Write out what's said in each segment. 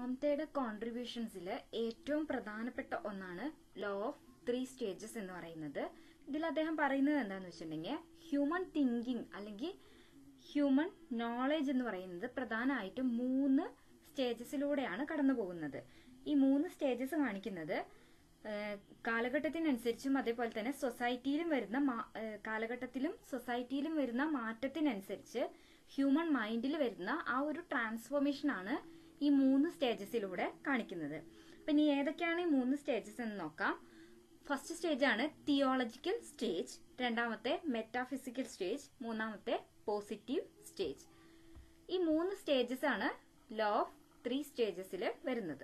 ഒന്നാമത്തേടെ കോൺട്രിബ്യൂഷൻസിൽ ഏറ്റവും പ്രധാനപ്പെട്ട ഒന്നാണ് ലോ ഓഫ് ത്രീ സ്റ്റേജസ് എന്ന് പറയുന്നത് ഇതിൽ അദ്ദേഹം പറയുന്നത് എന്താണെന്ന് വെച്ചിട്ടുണ്ടെങ്കിൽ ഹ്യൂമൻ തിങ്കിങ് അല്ലെങ്കിൽ ഹ്യൂമൻ നോളജ് എന്ന് പറയുന്നത് പ്രധാനമായിട്ടും മൂന്ന് സ്റ്റേജസിലൂടെയാണ് കടന്നു പോകുന്നത് ഈ മൂന്ന് സ്റ്റേജസ് കാണിക്കുന്നത് ഏഹ്, കാലഘട്ടത്തിനനുസരിച്ചും അതേപോലെ തന്നെ സൊസൈറ്റിയിലും വരുന്ന മാ- ഏഹ്, കാലഘട്ടത്തിലും സൊസൈറ്റിയിലും വരുന്ന മാറ്റത്തിനനുസരിച്ച് ഹ്യൂമൻ മൈൻഡിൽ വരുന്ന ആ ഒരു ട്രാൻസ്ഫോർമേഷൻ ആണ് ഈ മൂന്ന് സ്റ്റേജസിലൂടെ കാണിക്കുന്നത് അപ്പൊ ഇനി ഏതൊക്കെയാണ് ഈ മൂന്ന് സ്റ്റേജസ് എന്ന് നോക്കാം ഫസ്റ്റ് സ്റ്റേജ് ആണ് തിയോളജിക്കൽ സ്റ്റേജ് രണ്ടാമത്തെ മെറ്റാഫിസിക്കൽ സ്റ്റേജ് മൂന്നാമത്തെ പോസിറ്റീവ് സ്റ്റേജ് ഈ മൂന്ന് സ്റ്റേജസ് ആണ് ലോ ഓഫ് ത്രീ സ്റ്റേജസിൽ വരുന്നത്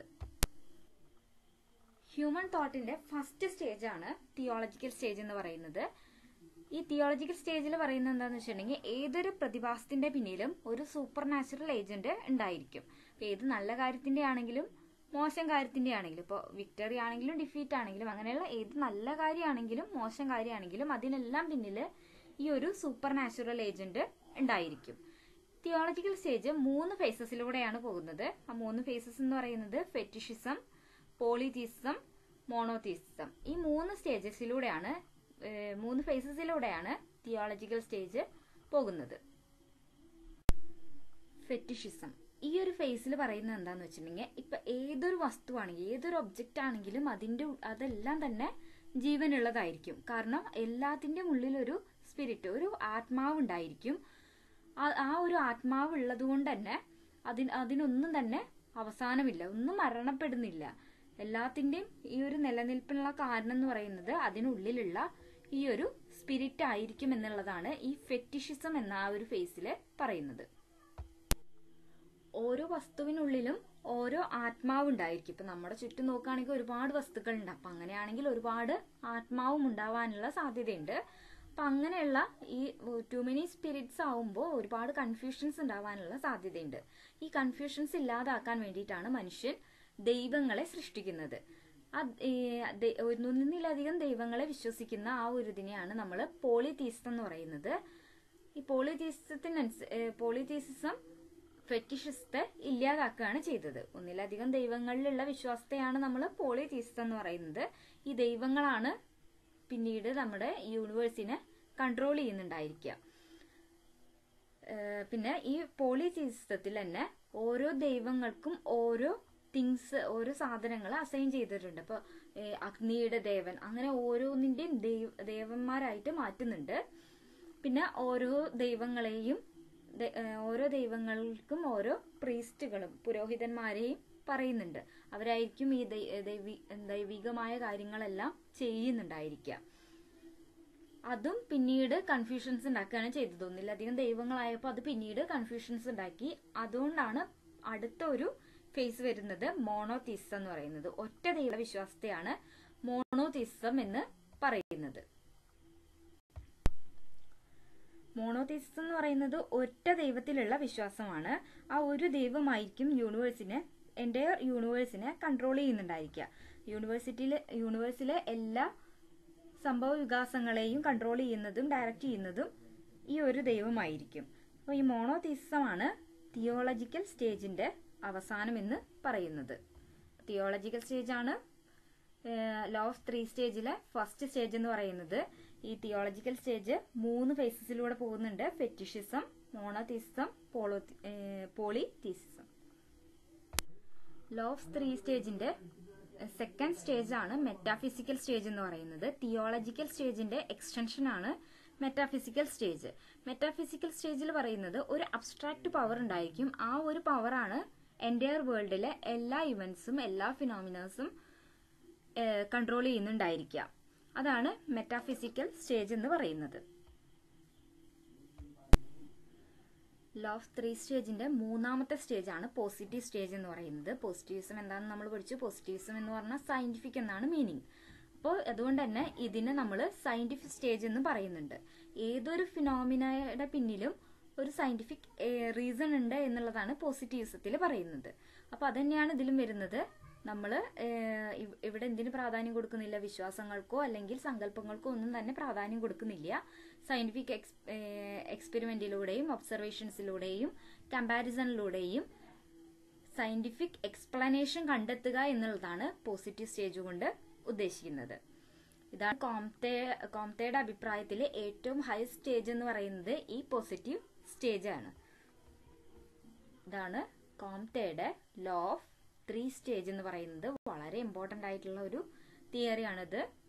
ഹ്യൂമൻ തോട്ടിന്റെ ഫസ്റ്റ് സ്റ്റേജ് ആണ് തിയോളജിക്കൽ സ്റ്റേജ് എന്ന് പറയുന്നത് ഈ തിയോളജിക്കൽ സ്റ്റേജിൽ പറയുന്നത് എന്താണെന്ന് വെച്ചിട്ടുണ്ടെങ്കിൽ ഏതൊരു പ്രതിഭാസത്തിന്റെ പിന്നിലും ഒരു സൂപ്പർ നാച്ചുറൽ ഏജന്റ് ഉണ്ടായിരിക്കും അപ്പൊ ഏത് നല്ല കാര്യത്തിന്റെ ആണെങ്കിലും മോശം കാര്യത്തിന്റെ ആണെങ്കിലും ഇപ്പോൾ വിക്ടറി ആണെങ്കിലും ഡിഫീറ്റ് ആണെങ്കിലും അങ്ങനെയുള്ള ഏത് നല്ല കാര്യമാണെങ്കിലും മോശം കാര്യമാണെങ്കിലും അതിനെല്ലാം പിന്നിൽ ഈ ഒരു സൂപ്പർ നാച്ചുറൽ ഏജന്റ് ഉണ്ടായിരിക്കും തിയോളജിക്കൽ സ്റ്റേജ് മൂന്ന് ഫേസസിലൂടെയാണ് പോകുന്നത് ആ മൂന്ന് ഫേസസ് എന്ന് പറയുന്നത് ഫെറ്റിഷിസം പോളിതീസിസം മോണോതീസിസം ഈ മൂന്ന് സ്റ്റേജസിലൂടെയാണ് ഏഹ്, മൂന്ന് ഫേസസിലൂടെയാണ് തിയോളജിക്കൽ സ്റ്റേജ് പോകുന്നത് ഫെറ്റിഷിസം ഈ ഒരു ഫേസിൽ പറയുന്നത് എന്താന്ന് വെച്ചിട്ടുണ്ടെങ്കിൽ ഇപ്പൊ ഏതൊരു വസ്തുവാണെങ്കിലും ഏതൊരു ഒബ്ജക്റ്റ് ആണെങ്കിലും അതിന്റെ ഉ- അതെല്ലാം തന്നെ ജീവനുള്ളതായിരിക്കും കാരണം എല്ലാത്തിന്റെ ഉള്ളിൽ ഒരു സ്പിരിറ്റ് ഒരു ആത്മാവ് ഉണ്ടായിരിക്കും ആ- ആ ഒരു ആത്മാവ് ഉള്ളത് കൊണ്ട് തന്നെ അതിന് അതിനൊന്നും തന്നെ അവസാനമില്ല ഒന്നും മരണപ്പെടുന്നില്ല എല്ലാത്തിന്റെയും ഈ ഒരു നിലനിൽപ്പിനുള്ള കാരണം എന്ന് പറയുന്നത് അതിനുള്ളിലുള്ള ഈ ഒരു സ്പിരിറ്റ് ആയിരിക്കും എന്നുള്ളതാണ് ഈ ഫെറ്റിഷിസം എന്ന ആ ഒരു ഫേസിൽ പറയുന്നത് ഓരോ വസ്തുവിനുള്ളിലും ഓരോ ആത്മാവ് ഉണ്ടായിരിക്കും ഇപ്പൊ നമ്മുടെ ചുറ്റും നോക്കുകയാണെങ്കിൽ ഒരുപാട് വസ്തുക്കൾ ഉണ്ട് അപ്പൊ അങ്ങനെയാണെങ്കിൽ ഒരുപാട് ആത്മാവും ഉണ്ടാവാനുള്ള സാധ്യതയുണ്ട് അപ്പൊ അങ്ങനെയുള്ള ഈ ടു മെനി സ്പിരിറ്റ്സ് ആവുമ്പോൾ ഒരുപാട് കൺഫ്യൂഷൻസ് ഉണ്ടാവാനുള്ള സാധ്യതയുണ്ട് ഈ കൺഫ്യൂഷൻസ് ഇല്ലാതാക്കാൻ വേണ്ടിയിട്ടാണ് മനുഷ്യൻ ദൈവങ്ങളെ സൃഷ്ടിക്കുന്നത് അത് ഈ ദൈ- ഒന്നിലധികം ദൈവങ്ങളെ വിശ്വസിക്കുന്ന ആ ഒരു ഇതിനെയാണ് നമ്മൾ പോളിതീസം എന്ന് പറയുന്നത് ഈ പോളിതീസത്തിനനുസ പോളിതീസിസം ഫെറ്റിഷിസത്തെ ഇല്ലാതാക്കുകയാണ് ചെയ്തത് ഒന്നിലധികം ദൈവങ്ങളിലുള്ള വിശ്വാസത്തെയാണ് നമ്മൾ പോളിതീസിസം എന്ന് പറയുന്നത് ഈ ദൈവങ്ങളാണ് പിന്നീട് നമ്മുടെ യൂണിവേഴ്സിനെ കൺട്രോൾ ചെയ്യുന്നുണ്ടായിരിക്കുക ഏഹ് പിന്നെ ഈ പോളിതീസിസത്തിൽ തന്നെ ഓരോ ദൈവങ്ങൾക്കും ഓരോ തിങ്സ് ഓരോ സാധനങ്ങൾ അസൈൻ ചെയ്തിട്ടുണ്ട് അപ്പോൾ അഗ്നിയുടെ ദേവൻ അങ്ങനെ ഓരോന്നിന്റെയും ദൈവ ദേവന്മാരായിട്ട് മാറ്റുന്നുണ്ട് പിന്നെ ഓരോ ദൈവങ്ങളെയും ദ- ഏഹ് ഓരോ ദൈവങ്ങൾക്കും ഓരോ പ്രീസ്റ്റുകളും പുരോഹിതന്മാരെയും പറയുന്നുണ്ട് അവരായിരിക്കും ഈ ദൈ- ദൈവി- ദൈവികമായ കാര്യങ്ങളെല്ലാം ചെയ്യുന്നുണ്ടായിരിക്കുക അതും പിന്നീട് കൺഫ്യൂഷൻസ് ഉണ്ടാക്കുകയാണ് ചെയ്തത് ഒന്നിലധികം ദൈവങ്ങളായപ്പോൾ അത് പിന്നീട് കൺഫ്യൂഷൻസ് ഉണ്ടാക്കി അതുകൊണ്ടാണ് അടുത്ത ഒരു ഫേസ് വരുന്നത് മോണോതീസം എന്ന് പറയുന്നത് ഒറ്റ ദൈവ വിശ്വാസത്തെയാണ് മോണോതീസം എന്ന് പറയുന്നത് മോണോതീസം എന്ന് പറയുന്നത് ഒറ്റ ദൈവത്തിലുള്ള വിശ്വാസമാണ് ആ ഒരു ദൈവമായിരിക്കും യൂണിവേഴ്സിനെ എൻ്റെ യൂണിവേഴ്സിനെ കൺട്രോൾ ചെയ്യുന്നുണ്ടായിരിക്കുക യൂണിവേഴ്സിറ്റിയിലെ യൂണിവേഴ്സിലെ എല്ലാ സംഭവ വികാസങ്ങളെയും കൺട്രോൾ ചെയ്യുന്നതും ഡയറക്റ്റ് ചെയ്യുന്നതും ഈ ഒരു ദൈവമായിരിക്കും അപ്പോൾ ഈ മോണോതീസമാണ് തിയോളജിക്കൽ സ്റ്റേജിന്റെ അവസാനം എന്ന് പറയുന്നത് തിയോളജിക്കൽ സ്റ്റേജ് ആണ് ലോ ഓഫ് ത്രീ സ്റ്റേജിലെ ഫസ്റ്റ് സ്റ്റേജ് എന്ന് പറയുന്നത് ഈ തിയോളജിക്കൽ സ്റ്റേജ് മൂന്ന് ഫേസസിലൂടെ പോകുന്നുണ്ട് ഫെറ്റിഷിസം മോണോതീസിസം പോളോ പോളിതീസിസം ലോ ഓഫ് ത്രീ സ്റ്റേജിന്റെ സെക്കൻഡ് സ്റ്റേജ് ആണ് മെറ്റാഫിസിക്കൽ സ്റ്റേജ് എന്ന് പറയുന്നത് തിയോളജിക്കൽ സ്റ്റേജിന്റെ എക്സ്റ്റൻഷൻ ആണ് മെറ്റാഫിസിക്കൽ സ്റ്റേജ് മെറ്റാഫിസിക്കൽ സ്റ്റേജിൽ പറയുന്നത് ഒരു അബ്സ്ട്രാക്ട് പവർ ഉണ്ടായിരിക്കും ആ ഒരു പവറാണ് എൻറ്റയർ വേൾഡിലെ എല്ലാ ഇവന്റ്സും എല്ലാ ഫിനോമിനേഴ്സും കൺട്രോൾ ചെയ്യുന്നുണ്ടായിരിക്കുക അതാണ് മെറ്റാഫിസിക്കൽ സ്റ്റേജ് എന്ന് പറയുന്നത് ലോ ഓഫ് ത്രീ സ്റ്റേജിന്റെ മൂന്നാമത്തെ സ്റ്റേജ് ആണ് പോസിറ്റീവ് സ്റ്റേജ് എന്ന് പറയുന്നത് പോസിറ്റീവിസം എന്താണെന്ന് നമ്മൾ പഠിച്ചു പോസിറ്റീവിസം എന്ന് പറഞ്ഞാൽ സയന്റിഫിക് എന്നാണ് മീനിങ് അപ്പോൾ അതുകൊണ്ട് തന്നെ ഇതിനെ നമ്മൾ സയന്റിഫിക് സ്റ്റേജ് എന്ന് പറയുന്നുണ്ട് ഏതൊരു ഫിനോമിനയുടെ പിന്നിലും ഒരു സയന്റിഫിക് റീസൺ ഉണ്ട് എന്നുള്ളതാണ് പോസിറ്റീവിസത്തിൽ പറയുന്നത് അപ്പൊ അതന്നെയാണ് ഇതിലും വരുന്നത് നമ്മൾ ഇവിടെ എന്തിനു പ്രാധാന്യം കൊടുക്കുന്നില്ല വിശ്വാസങ്ങൾക്കോ അല്ലെങ്കിൽ സങ്കല്പങ്ങൾക്കോ ഒന്നും തന്നെ പ്രാധാന്യം കൊടുക്കുന്നില്ല സയന്റിഫിക് എക്സ് എക്സ്പെരിമെന്റിലൂടെയും ഒബ്സർവേഷൻസിലൂടെയും കമ്പാരിസണിലൂടെയും സയന്റിഫിക് എക്സ്പ്ലനേഷൻ കണ്ടെത്തുക എന്നുള്ളതാണ് പോസിറ്റീവ് സ്റ്റേജ് കൊണ്ട് ഉദ്ദേശിക്കുന്നത് ഇതാണ് കോംതെ കോംതയുടെ അഭിപ്രായത്തിൽ ഏറ്റവും ഹൈ സ്റ്റേജ് എന്ന് പറയുന്നത് ഈ പോസിറ്റീവ് സ്റ്റേജ് ആണ് ഇതാണ് കോംതയുടെ ലോ ഓഫ് ത്രീ സ്റ്റേജ് എന്ന് പറയുന്നത് വളരെ ഇമ്പോർട്ടന്റ് ആയിട്ടുള്ള ഒരു തിയറിയാണിത്